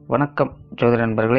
வணக்கம் ஜோதிட நண்பர்களே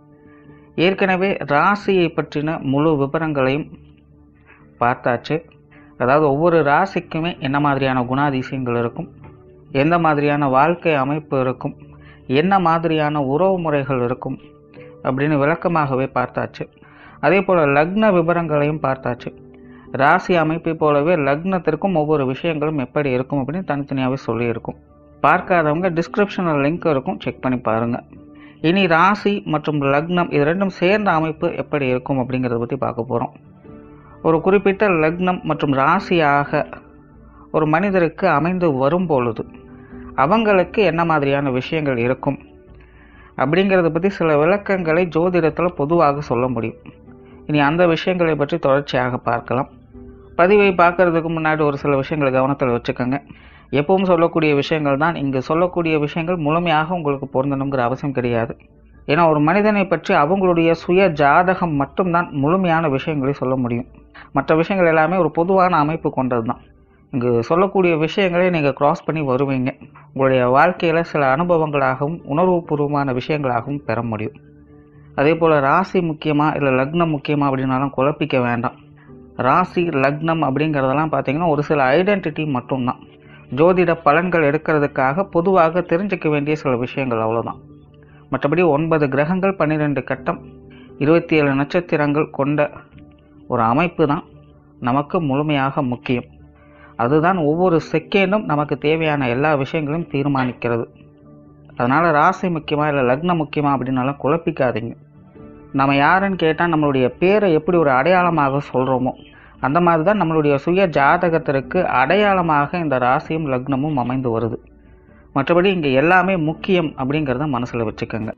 ஏற்கனவே ராசியை பற்றின முழு விவரங்களையும் பார்த்தாச்சு அதாவது ஒவ்வொரு ராசிக்குமே என்ன மாதிரியான குணாதிசயங்கள் இருக்கும் எந்த மாதிரியான வாழ்க்கை அமைப்பு இருக்கும் என்ன மாதிரியான உறவு முறைகள் இருக்கும் அப்படின்னு விளக்கமாகவே பார்த்தாச்சு அதே போல் லக்ன விவரங்களையும் பார்த்தாச்சு ராசி அமைப்பை போலவே லக்னத்திற்கும் ஒவ்வொரு விஷயங்களும் எப்படி இருக்கும் அப்படின்னு தனித்தனியாகவே சொல்லியிருக்கும் பார்க்காதவங்க டிஸ்கிரிப்ஷனில் லிங்க் இருக்கும் செக் பண்ணி பாருங்கள் இனி ராசி மற்றும் லக்னம் இது ரெண்டும் சேர்ந்த அமைப்பு எப்படி இருக்கும் அப்படிங்கிறத பற்றி பார்க்க போகிறோம் ஒரு குறிப்பிட்ட லக்னம் மற்றும் ராசியாக ஒரு மனிதருக்கு அமைந்து வரும் பொழுது அவங்களுக்கு என்ன மாதிரியான விஷயங்கள் இருக்கும் அப்படிங்கிறத பற்றி சில விளக்கங்களை ஜோதிடத்தில் பொதுவாக சொல்ல முடியும் இனி அந்த விஷயங்களை பற்றி தொடர்ச்சியாக பார்க்கலாம் பதிவை பார்க்கறதுக்கு முன்னாடி ஒரு சில விஷயங்களை கவனத்தில் வச்சுக்கோங்க எப்பவும் சொல்லக்கூடிய விஷயங்கள் தான் இங்கு சொல்லக்கூடிய விஷயங்கள் முழுமையாக உங்களுக்கு பொருந்தணுங்கிற அவசியம் கிடையாது ஏன்னா ஒரு மனிதனை பற்றி அவங்களுடைய சுய ஜாதகம் மட்டும்தான் முழுமையான விஷயங்களை சொல்ல முடியும் மற்ற விஷயங்கள் எல்லாமே ஒரு பொதுவான அமைப்பு கொண்டது தான் இங்கு சொல்லக்கூடிய விஷயங்களை நீங்கள் கிராஸ் பண்ணி வருவீங்க உங்களுடைய வாழ்க்கையில் சில அனுபவங்களாகவும் உணர்வுபூர்வமான விஷயங்களாகவும் பெற முடியும் அதே போல் ராசி முக்கியமாக இல்லை லக்னம் முக்கியமாக அப்படின்னாலும் குழப்பிக்க வேண்டாம் ராசி லக்னம் அப்படிங்கிறதெல்லாம் பார்த்தீங்கன்னா ஒரு சில ஐடென்டிட்டி மட்டும்தான் ஜோதிட பலன்கள் எடுக்கிறதுக்காக பொதுவாக தெரிஞ்சுக்க வேண்டிய சில விஷயங்கள் அவ்வளோதான் மற்றபடி ஒன்பது கிரகங்கள் பன்னிரெண்டு கட்டம் இருபத்தி ஏழு நட்சத்திரங்கள் கொண்ட ஒரு அமைப்பு தான் நமக்கு முழுமையாக முக்கியம் அதுதான் ஒவ்வொரு செகண்டும் நமக்கு தேவையான எல்லா விஷயங்களையும் தீர்மானிக்கிறது அதனால் ராசி முக்கியமாக இல்லை லக்னம் முக்கியமாக அப்படின்னாலும் குழப்பிக்காதீங்க நம்ம யாருன்னு கேட்டால் நம்மளுடைய பேரை எப்படி ஒரு அடையாளமாக சொல்கிறோமோ அந்த மாதிரி தான் நம்மளுடைய சுய ஜாதகத்திற்கு அடையாளமாக இந்த ராசியும் லக்னமும் அமைந்து வருது மற்றபடி இங்கே எல்லாமே முக்கியம் அப்படிங்கிறத மனசில் வச்சுக்கோங்க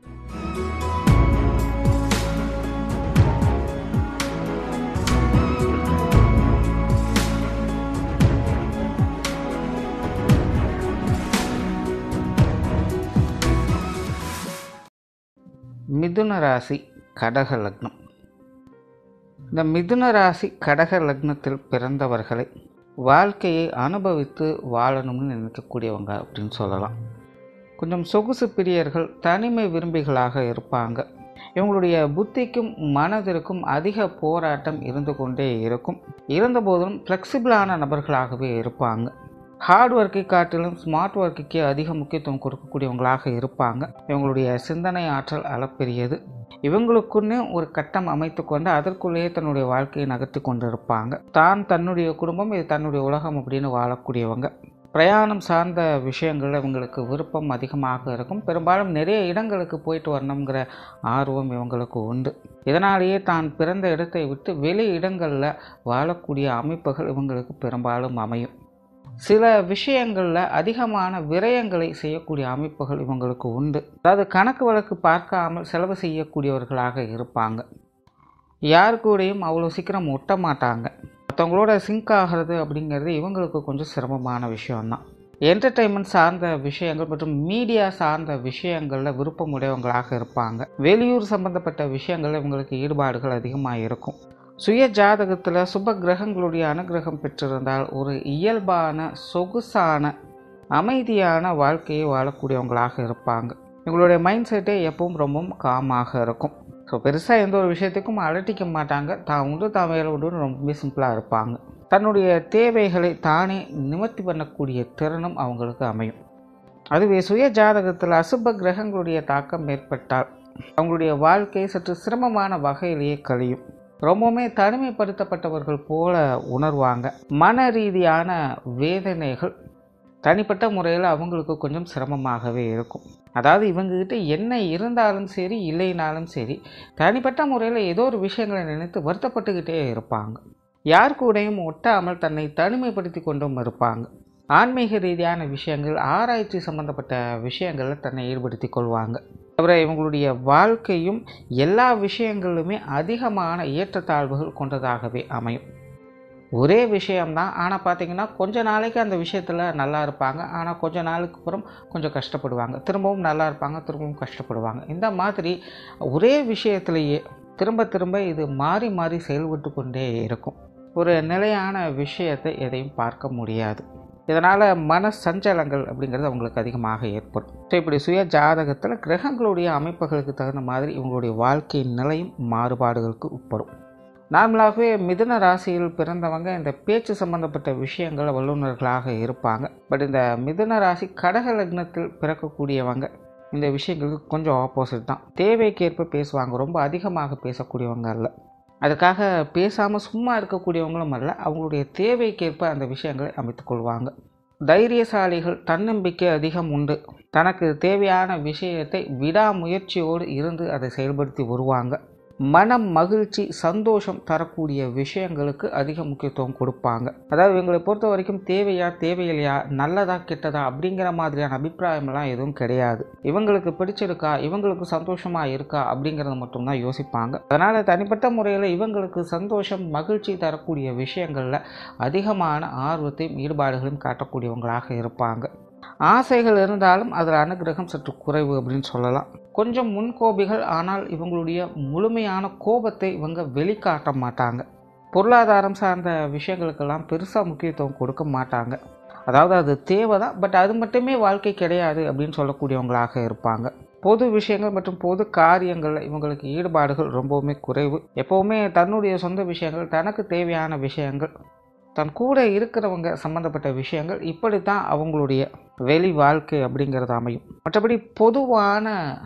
மிதுன ராசி கடக லக்னம் இந்த மிதுன ராசி கடக லக்னத்தில் பிறந்தவர்களை வாழ்க்கையை அனுபவித்து வாழணும்னு நினைக்கக்கூடியவங்க அப்படின்னு சொல்லலாம் கொஞ்சம் சொகுசு பிரியர்கள் தனிமை விரும்பிகளாக இருப்பாங்க இவங்களுடைய புத்திக்கும் மனதிற்கும் அதிக போராட்டம் இருந்து கொண்டே இருக்கும் இருந்தபோதிலும் ஃப்ளெக்சிபிளான நபர்களாகவே இருப்பாங்க ஹார்ட் ஒர்க்கை காட்டிலும் ஸ்மார்ட் ஒர்க்குக்கு அதிக முக்கியத்துவம் கொடுக்கக்கூடியவங்களாக இருப்பாங்க இவங்களுடைய சிந்தனை ஆற்றல் அளப்பெரியது இவங்களுக்குன்னு ஒரு கட்டம் அமைத்து கொண்டு அதற்குள்ளேயே தன்னுடைய வாழ்க்கையை நகர்த்தி கொண்டு இருப்பாங்க தான் தன்னுடைய குடும்பம் இது தன்னுடைய உலகம் அப்படின்னு வாழக்கூடியவங்க பிரயாணம் சார்ந்த விஷயங்கள் இவங்களுக்கு விருப்பம் அதிகமாக இருக்கும் பெரும்பாலும் நிறைய இடங்களுக்கு போயிட்டு வரணுங்கிற ஆர்வம் இவங்களுக்கு உண்டு இதனாலேயே தான் பிறந்த இடத்தை விட்டு வெளி இடங்களில் வாழக்கூடிய அமைப்புகள் இவங்களுக்கு பெரும்பாலும் அமையும் சில விஷயங்களில் அதிகமான விரயங்களை செய்யக்கூடிய அமைப்புகள் இவங்களுக்கு உண்டு அதாவது கணக்கு வழக்கு பார்க்காமல் செலவு செய்யக்கூடியவர்களாக இருப்பாங்க யார் கூடயும் அவ்வளோ சீக்கிரம் ஒட்ட மாட்டாங்க மற்றவங்களோட சிங்க் ஆகிறது அப்படிங்கிறது இவங்களுக்கு கொஞ்சம் சிரமமான விஷயம்தான் என்டர்டெயின்மெண்ட் சார்ந்த விஷயங்கள் மற்றும் மீடியா சார்ந்த விஷயங்களில் விருப்பமுடையவங்களாக இருப்பாங்க வெளியூர் சம்பந்தப்பட்ட விஷயங்கள் இவங்களுக்கு ஈடுபாடுகள் அதிகமாக இருக்கும் சுய ஜாதகத்தில் சுப கிரகங்களுடைய அனுகிரகம் பெற்றிருந்தால் ஒரு இயல்பான சொகுசான அமைதியான வாழ்க்கையை வாழக்கூடியவங்களாக இருப்பாங்க இவங்களுடைய மைண்ட் செட்டே எப்பவும் ரொம்பவும் காமாக இருக்கும் ஸோ பெருசாக எந்த ஒரு விஷயத்துக்கும் அலட்டிக்க மாட்டாங்க தான் உண்டு தான் வேலை உண்டுன்னு ரொம்பவே சிம்பிளாக இருப்பாங்க தன்னுடைய தேவைகளை தானே நிவர்த்தி பண்ணக்கூடிய திறனும் அவங்களுக்கு அமையும் அதுவே சுய ஜாதகத்தில் அசுப கிரகங்களுடைய தாக்கம் ஏற்பட்டால் அவங்களுடைய வாழ்க்கை சற்று சிரமமான வகையிலேயே கழியும் ரொம்பவுமே தனிமைப்படுத்தப்பட்டவர்கள் போல உணர்வாங்க மன ரீதியான வேதனைகள் தனிப்பட்ட முறையில் அவங்களுக்கு கொஞ்சம் சிரமமாகவே இருக்கும் அதாவது இவங்ககிட்ட என்ன இருந்தாலும் சரி இல்லைனாலும் சரி தனிப்பட்ட முறையில் ஏதோ ஒரு விஷயங்களை நினைத்து வருத்தப்பட்டுக்கிட்டே இருப்பாங்க யார் கூடயும் ஒட்டாமல் தன்னை தனிமைப்படுத்தி கொண்டும் இருப்பாங்க ஆன்மீக ரீதியான விஷயங்கள் ஆராய்ச்சி சம்பந்தப்பட்ட விஷயங்களில் தன்னை ஈடுபடுத்தி கொள்வாங்க தவிர இவங்களுடைய வாழ்க்கையும் எல்லா விஷயங்களுமே அதிகமான ஏற்றத்தாழ்வுகள் கொண்டதாகவே அமையும் ஒரே விஷயம்தான் ஆனால் பார்த்தீங்கன்னா கொஞ்ச நாளைக்கு அந்த விஷயத்தில் நல்லா இருப்பாங்க ஆனால் கொஞ்ச நாளுக்கு அப்புறம் கொஞ்சம் கஷ்டப்படுவாங்க திரும்பவும் நல்லா இருப்பாங்க திரும்பவும் கஷ்டப்படுவாங்க இந்த மாதிரி ஒரே விஷயத்திலேயே திரும்ப திரும்ப இது மாறி மாறி செயல்பட்டு கொண்டே இருக்கும் ஒரு நிலையான விஷயத்தை எதையும் பார்க்க முடியாது இதனால் மன சஞ்சலங்கள் அப்படிங்கிறது அவங்களுக்கு அதிகமாக ஏற்படும் ஸோ இப்படி சுய ஜாதகத்தில் கிரகங்களுடைய அமைப்புகளுக்கு தகுந்த மாதிரி இவங்களுடைய வாழ்க்கை நிலையும் மாறுபாடுகளுக்கு உட்படும் நார்மலாகவே மிதுன ராசியில் பிறந்தவங்க இந்த பேச்சு சம்பந்தப்பட்ட விஷயங்கள் வல்லுநர்களாக இருப்பாங்க பட் இந்த மிதுன ராசி கடக லக்னத்தில் பிறக்கக்கூடியவங்க இந்த விஷயங்களுக்கு கொஞ்சம் ஆப்போசிட் தான் தேவைக்கேற்ப பேசுவாங்க ரொம்ப அதிகமாக பேசக்கூடியவங்க அல்ல அதுக்காக பேசாமல் சும்மா இருக்கக்கூடியவங்களும் அல்ல அவங்களுடைய தேவைக்கேற்ப அந்த விஷயங்களை அமைத்துக்கொள்வாங்க தைரியசாலிகள் தன்னம்பிக்கை அதிகம் உண்டு தனக்கு தேவையான விஷயத்தை விடாமுயற்சியோடு இருந்து அதை செயல்படுத்தி வருவாங்க மனம் மகிழ்ச்சி சந்தோஷம் தரக்கூடிய விஷயங்களுக்கு அதிக முக்கியத்துவம் கொடுப்பாங்க அதாவது இவங்களை பொறுத்த வரைக்கும் தேவையா தேவையில்லையா நல்லதா கெட்டதா அப்படிங்கிற மாதிரியான அபிப்பிராயமெல்லாம் எதுவும் கிடையாது இவங்களுக்கு பிடிச்சிருக்கா இவங்களுக்கு சந்தோஷமா இருக்கா அப்படிங்கிறத மட்டும்தான் யோசிப்பாங்க அதனால் தனிப்பட்ட முறையில் இவங்களுக்கு சந்தோஷம் மகிழ்ச்சி தரக்கூடிய விஷயங்களில் அதிகமான ஆர்வத்தையும் ஈடுபாடுகளையும் காட்டக்கூடியவங்களாக இருப்பாங்க ஆசைகள் இருந்தாலும் அதில் அனுகிரகம் சற்று குறைவு அப்படின்னு சொல்லலாம் கொஞ்சம் முன்கோபிகள் ஆனால் இவங்களுடைய முழுமையான கோபத்தை இவங்க வெளிக்காட்ட மாட்டாங்க பொருளாதாரம் சார்ந்த விஷயங்களுக்கெல்லாம் பெருசாக முக்கியத்துவம் கொடுக்க மாட்டாங்க அதாவது அது தேவை தான் பட் அது மட்டுமே வாழ்க்கை கிடையாது அப்படின்னு சொல்லக்கூடியவங்களாக இருப்பாங்க பொது விஷயங்கள் மற்றும் பொது காரியங்களில் இவங்களுக்கு ஈடுபாடுகள் ரொம்பவுமே குறைவு எப்போவுமே தன்னுடைய சொந்த விஷயங்கள் தனக்கு தேவையான விஷயங்கள் தன் கூட இருக்கிறவங்க சம்மந்தப்பட்ட விஷயங்கள் இப்படித்தான் அவங்களுடைய வெளி வாழ்க்கை அப்படிங்கிறது அமையும் மற்றபடி பொதுவான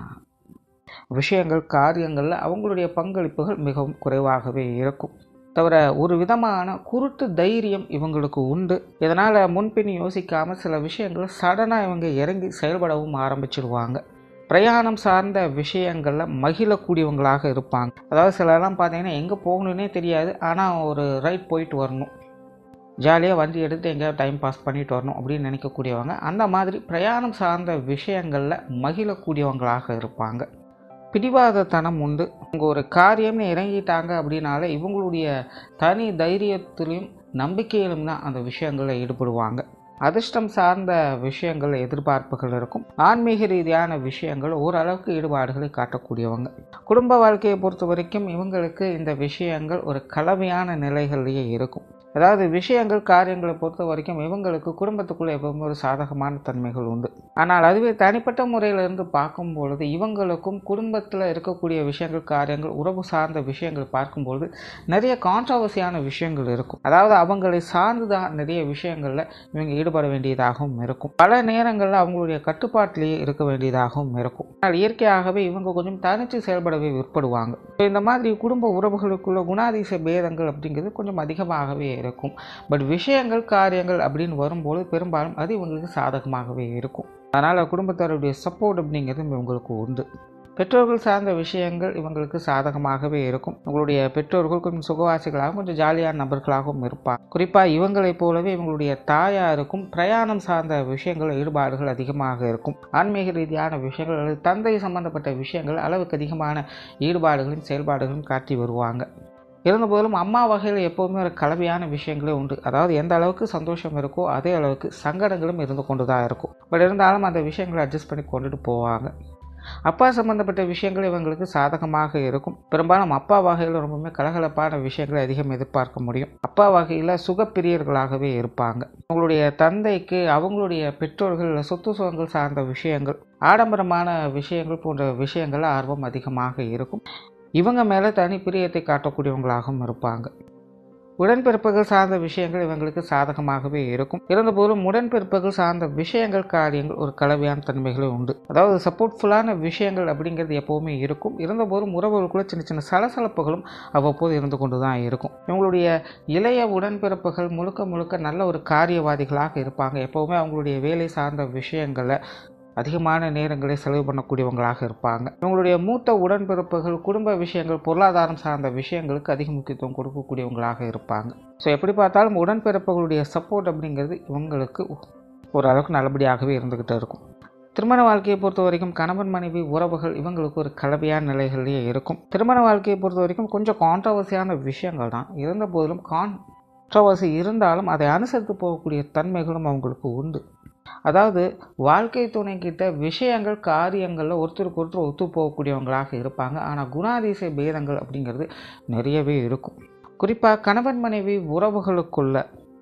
விஷயங்கள் காரியங்களில் அவங்களுடைய பங்களிப்புகள் மிகவும் குறைவாகவே இருக்கும் தவிர ஒரு விதமான குருட்டு தைரியம் இவங்களுக்கு உண்டு இதனால் முன்பின் யோசிக்காமல் சில விஷயங்கள் சடனாக இவங்க இறங்கி செயல்படவும் ஆரம்பிச்சிருவாங்க பிரயாணம் சார்ந்த விஷயங்களில் மகிழக்கூடியவங்களாக இருப்பாங்க அதாவது சிலர்லாம் பார்த்தீங்கன்னா எங்கே போகணுன்னே தெரியாது ஆனால் ஒரு ரைட் போயிட்டு வரணும் ஜாலியாக வண்டி எடுத்து எங்கேயாவது டைம் பாஸ் பண்ணிட்டு வரணும் அப்படின்னு நினைக்கக்கூடியவங்க அந்த மாதிரி பிரயாணம் சார்ந்த விஷயங்களில் மகிழக்கூடியவங்களாக இருப்பாங்க பிடிவாதத்தனம் உண்டு இவங்க ஒரு காரியம்னு இறங்கிட்டாங்க அப்படின்னால இவங்களுடைய தனி தைரியத்திலையும் நம்பிக்கையிலும் தான் அந்த விஷயங்களில் ஈடுபடுவாங்க அதிர்ஷ்டம் சார்ந்த விஷயங்கள் எதிர்பார்ப்புகள் இருக்கும் ஆன்மீக ரீதியான விஷயங்கள் ஓரளவுக்கு ஈடுபாடுகளை காட்டக்கூடியவங்க குடும்ப வாழ்க்கையை பொறுத்த வரைக்கும் இவங்களுக்கு இந்த விஷயங்கள் ஒரு கலவையான நிலைகள்லேயே இருக்கும் அதாவது விஷயங்கள் காரியங்களை பொறுத்த வரைக்கும் இவங்களுக்கு குடும்பத்துக்குள்ளே எப்பவுமே ஒரு சாதகமான தன்மைகள் உண்டு ஆனால் அதுவே தனிப்பட்ட முறையிலிருந்து பார்க்கும் பொழுது இவங்களுக்கும் குடும்பத்தில் இருக்கக்கூடிய விஷயங்கள் காரியங்கள் உறவு சார்ந்த விஷயங்கள் பார்க்கும்பொழுது நிறைய கான்ட்ரவர்சியான விஷயங்கள் இருக்கும் அதாவது அவங்களை சார்ந்து தான் நிறைய விஷயங்களில் இவங்க ஈடுபட வேண்டியதாகவும் இருக்கும் பல நேரங்களில் அவங்களுடைய கட்டுப்பாட்டிலேயே இருக்க வேண்டியதாகவும் இருக்கும் ஆனால் இயற்கையாகவே இவங்க கொஞ்சம் தனித்து செயல்படவே விற்படுவாங்க இந்த மாதிரி குடும்ப உறவுகளுக்குள்ள குணாதிச பேதங்கள் அப்படிங்கிறது கொஞ்சம் அதிகமாகவே இருக்கும் பட் விஷயங்கள் காரியங்கள் அப்படின்னு வரும்போது பெரும்பாலும் அது இவங்களுக்கு சாதகமாகவே இருக்கும் அதனால் குடும்பத்தாருடைய சப்போர்ட் அப்படிங்கிறது இவங்களுக்கு உண்டு பெற்றோர்கள் சார்ந்த விஷயங்கள் இவங்களுக்கு சாதகமாகவே இருக்கும் உங்களுடைய பெற்றோர்கள் கொஞ்சம் சுகவாசிகளாகவும் கொஞ்சம் ஜாலியான நபர்களாகவும் இருப்பாங்க குறிப்பாக இவங்களைப் போலவே இவங்களுடைய தாயாருக்கும் பிரயாணம் சார்ந்த விஷயங்கள் ஈடுபாடுகள் அதிகமாக இருக்கும் ஆன்மீக ரீதியான விஷயங்கள் அல்லது தந்தை சம்பந்தப்பட்ட விஷயங்கள் அளவுக்கு அதிகமான ஈடுபாடுகளும் செயல்பாடுகளும் காட்டி வருவாங்க இருந்தபோதிலும் அம்மா வகையில் எப்போவுமே ஒரு கலவையான விஷயங்களே உண்டு அதாவது எந்த அளவுக்கு சந்தோஷம் இருக்கோ அதே அளவுக்கு சங்கடங்களும் இருந்து கொண்டு தான் இருக்கும் பட் இருந்தாலும் அந்த விஷயங்களை அட்ஜஸ்ட் பண்ணி கொண்டுட்டு போவாங்க அப்பா சம்மந்தப்பட்ட விஷயங்கள் இவங்களுக்கு சாதகமாக இருக்கும் பெரும்பாலும் அப்பா வகையில் ரொம்பவுமே கலகலப்பான விஷயங்களை அதிகம் எதிர்பார்க்க முடியும் அப்பா வகையில் சுகப்பிரியர்களாகவே இருப்பாங்க அவங்களுடைய தந்தைக்கு அவங்களுடைய பெற்றோர்கள் சொத்து சுகங்கள் சார்ந்த விஷயங்கள் ஆடம்பரமான விஷயங்கள் போன்ற விஷயங்கள் ஆர்வம் அதிகமாக இருக்கும் இவங்க மேலே தனி பிரியத்தை காட்டக்கூடியவங்களாகவும் இருப்பாங்க உடன்பிறப்புகள் சார்ந்த விஷயங்கள் இவங்களுக்கு சாதகமாகவே இருக்கும் இருந்தபோதும் உடன்பிறப்புகள் சார்ந்த விஷயங்கள் காரியங்கள் ஒரு கலவையான தன்மைகளும் உண்டு அதாவது சப்போர்ட்ஃபுல்லான விஷயங்கள் அப்படிங்கிறது எப்போவுமே இருக்கும் இருந்தபோதும் உறவுகளுக்குள்ள சின்ன சின்ன சலசலப்புகளும் அவ்வப்போது இருந்து கொண்டு தான் இருக்கும் இவங்களுடைய இளைய உடன்பிறப்புகள் முழுக்க முழுக்க நல்ல ஒரு காரியவாதிகளாக இருப்பாங்க எப்போவுமே அவங்களுடைய வேலை சார்ந்த விஷயங்களை அதிகமான நேரங்களை செலவு பண்ணக்கூடியவங்களாக இருப்பாங்க இவங்களுடைய மூத்த உடன்பிறப்புகள் குடும்ப விஷயங்கள் பொருளாதாரம் சார்ந்த விஷயங்களுக்கு அதிக முக்கியத்துவம் கொடுக்கக்கூடியவங்களாக இருப்பாங்க ஸோ எப்படி பார்த்தாலும் உடன்பிறப்புகளுடைய சப்போர்ட் அப்படிங்கிறது இவங்களுக்கு ஓரளவுக்கு நல்லபடியாகவே இருந்துக்கிட்டு இருக்கும் திருமண வாழ்க்கையை பொறுத்த வரைக்கும் கணவன் மனைவி உறவுகள் இவங்களுக்கு ஒரு கலவையான நிலைகள்லேயே இருக்கும் திருமண வாழ்க்கையை பொறுத்த வரைக்கும் கொஞ்சம் கான்ட்ரவர்சியான விஷயங்கள் தான் இருந்த போதிலும் கான்ட்ரவர்சி இருந்தாலும் அதை அனுசரித்து போகக்கூடிய தன்மைகளும் அவங்களுக்கு உண்டு அதாவது வாழ்க்கை துணை கிட்ட விஷயங்கள் காரியங்களில் ஒருத்தருக்கு ஒருத்தர் ஒத்து போகக்கூடியவங்களாக இருப்பாங்க ஆனால் குணாதிசய பேதங்கள் அப்படிங்கிறது நிறையவே இருக்கும் குறிப்பாக கணவன் மனைவி உறவுகளுக்குள்ள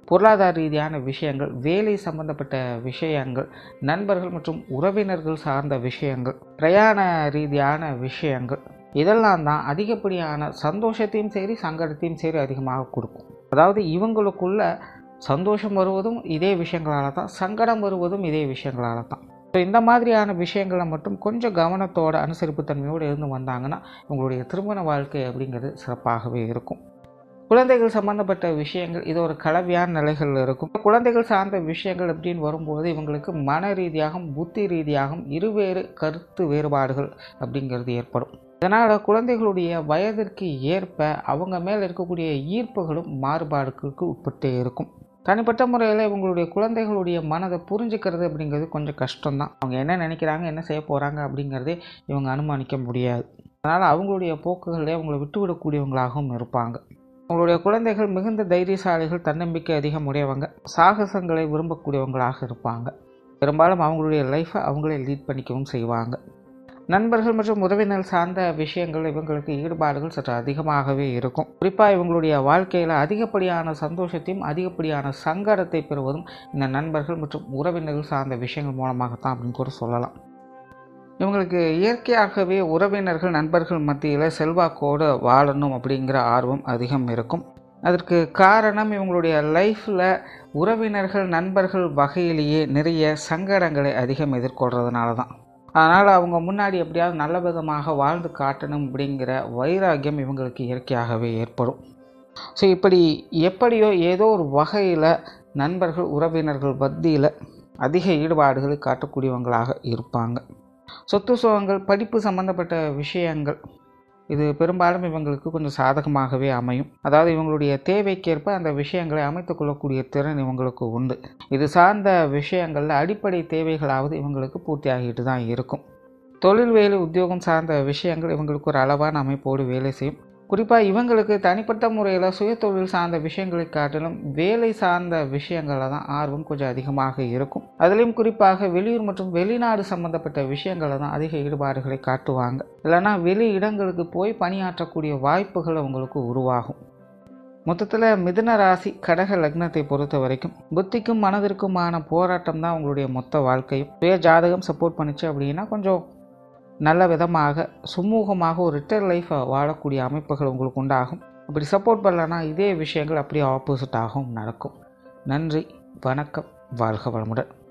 பொருளாதார ரீதியான விஷயங்கள் வேலை சம்பந்தப்பட்ட விஷயங்கள் நண்பர்கள் மற்றும் உறவினர்கள் சார்ந்த விஷயங்கள் பிரயாண ரீதியான விஷயங்கள் இதெல்லாம் தான் அதிகப்படியான சந்தோஷத்தையும் சரி சங்கடத்தையும் சரி அதிகமாக கொடுக்கும் அதாவது இவங்களுக்குள்ள சந்தோஷம் வருவதும் இதே விஷயங்களால் தான் சங்கடம் வருவதும் இதே விஷயங்களால் தான் ஸோ இந்த மாதிரியான விஷயங்களை மட்டும் கொஞ்சம் கவனத்தோட அனுசரிப்புத்தன்மையோடு இருந்து வந்தாங்கன்னா உங்களுடைய திருமண வாழ்க்கை அப்படிங்கிறது சிறப்பாகவே இருக்கும் குழந்தைகள் சம்பந்தப்பட்ட விஷயங்கள் இது ஒரு கலவையான நிலைகளில் இருக்கும் குழந்தைகள் சார்ந்த விஷயங்கள் அப்படின்னு வரும்போது இவங்களுக்கு மன ரீதியாகவும் புத்தி ரீதியாகவும் இருவேறு கருத்து வேறுபாடுகள் அப்படிங்கிறது ஏற்படும் இதனால் குழந்தைகளுடைய வயதிற்கு ஏற்ப அவங்க மேலே இருக்கக்கூடிய ஈர்ப்புகளும் மாறுபாடுகளுக்கு உட்பட்டு இருக்கும் தனிப்பட்ட முறையில் இவங்களுடைய குழந்தைகளுடைய மனதை புரிஞ்சுக்கிறது அப்படிங்கிறது கொஞ்சம் கஷ்டம்தான் அவங்க என்ன நினைக்கிறாங்க என்ன செய்ய போகிறாங்க அப்படிங்கிறதே இவங்க அனுமானிக்க முடியாது அதனால் அவங்களுடைய போக்குகளே அவங்கள விட்டுவிடக்கூடியவங்களாகவும் இருப்பாங்க அவங்களுடைய குழந்தைகள் மிகுந்த தைரியசாலிகள் தன்னம்பிக்கை அதிகம் உடையவங்க சாகசங்களை விரும்பக்கூடியவங்களாக இருப்பாங்க பெரும்பாலும் அவங்களுடைய லைஃப்பை அவங்களே லீட் பண்ணிக்கவும் செய்வாங்க நண்பர்கள் மற்றும் உறவினர் சார்ந்த விஷயங்கள் இவங்களுக்கு ஈடுபாடுகள் சற்று அதிகமாகவே இருக்கும் குறிப்பாக இவங்களுடைய வாழ்க்கையில் அதிகப்படியான சந்தோஷத்தையும் அதிகப்படியான சங்கடத்தை பெறுவதும் இந்த நண்பர்கள் மற்றும் உறவினர்கள் சார்ந்த விஷயங்கள் மூலமாகத்தான் அப்படின்னு கூட சொல்லலாம் இவங்களுக்கு இயற்கையாகவே உறவினர்கள் நண்பர்கள் மத்தியில் செல்வாக்கோடு வாழணும் அப்படிங்கிற ஆர்வம் அதிகம் இருக்கும் அதற்கு காரணம் இவங்களுடைய லைஃப்பில் உறவினர்கள் நண்பர்கள் வகையிலேயே நிறைய சங்கடங்களை அதிகம் எதிர்கொள்கிறதுனால தான் அதனால் அவங்க முன்னாடி எப்படியாவது நல்ல விதமாக வாழ்ந்து காட்டணும் அப்படிங்கிற வைராக்கியம் இவங்களுக்கு இயற்கையாகவே ஏற்படும் ஸோ இப்படி எப்படியோ ஏதோ ஒரு வகையில் நண்பர்கள் உறவினர்கள் மத்தியில் அதிக ஈடுபாடுகளை காட்டக்கூடியவங்களாக இருப்பாங்க சொத்து சுகங்கள் படிப்பு சம்பந்தப்பட்ட விஷயங்கள் இது பெரும்பாலும் இவங்களுக்கு கொஞ்சம் சாதகமாகவே அமையும் அதாவது இவங்களுடைய தேவைக்கேற்ப அந்த விஷயங்களை அமைத்துக் கொள்ளக்கூடிய திறன் இவங்களுக்கு உண்டு இது சார்ந்த விஷயங்களில் அடிப்படை தேவைகளாவது இவங்களுக்கு பூர்த்தியாகிட்டு தான் இருக்கும் தொழில் வேலை உத்தியோகம் சார்ந்த விஷயங்கள் இவங்களுக்கு ஒரு அளவான அமைப்போடு வேலை செய்யும் குறிப்பாக இவங்களுக்கு தனிப்பட்ட முறையில் சுயதொழில் சார்ந்த விஷயங்களை காட்டிலும் வேலை சார்ந்த விஷயங்களில் தான் ஆர்வம் கொஞ்சம் அதிகமாக இருக்கும் அதுலேயும் குறிப்பாக வெளியூர் மற்றும் வெளிநாடு சம்மந்தப்பட்ட விஷயங்களில் தான் அதிக ஈடுபாடுகளை காட்டுவாங்க இல்லைனா வெளி இடங்களுக்கு போய் பணியாற்றக்கூடிய வாய்ப்புகள் அவங்களுக்கு உருவாகும் மொத்தத்தில் மிதுன ராசி கடக லக்னத்தை பொறுத்த வரைக்கும் புத்திக்கும் மனதிற்குமான போராட்டம் தான் உங்களுடைய மொத்த வாழ்க்கையும் சுய ஜாதகம் சப்போர்ட் பண்ணிச்சு அப்படின்னா கொஞ்சம் நல்ல விதமாக சுமூகமாக ஒரு ரிட்டர் லைஃப்பை வாழக்கூடிய அமைப்புகள் உங்களுக்கு உண்டாகும் அப்படி சப்போர்ட் பண்ணலன்னா இதே விஷயங்கள் அப்படியே ஆப்போசிட்டாகவும் நடக்கும் நன்றி வணக்கம் வாழ்க வளமுடன்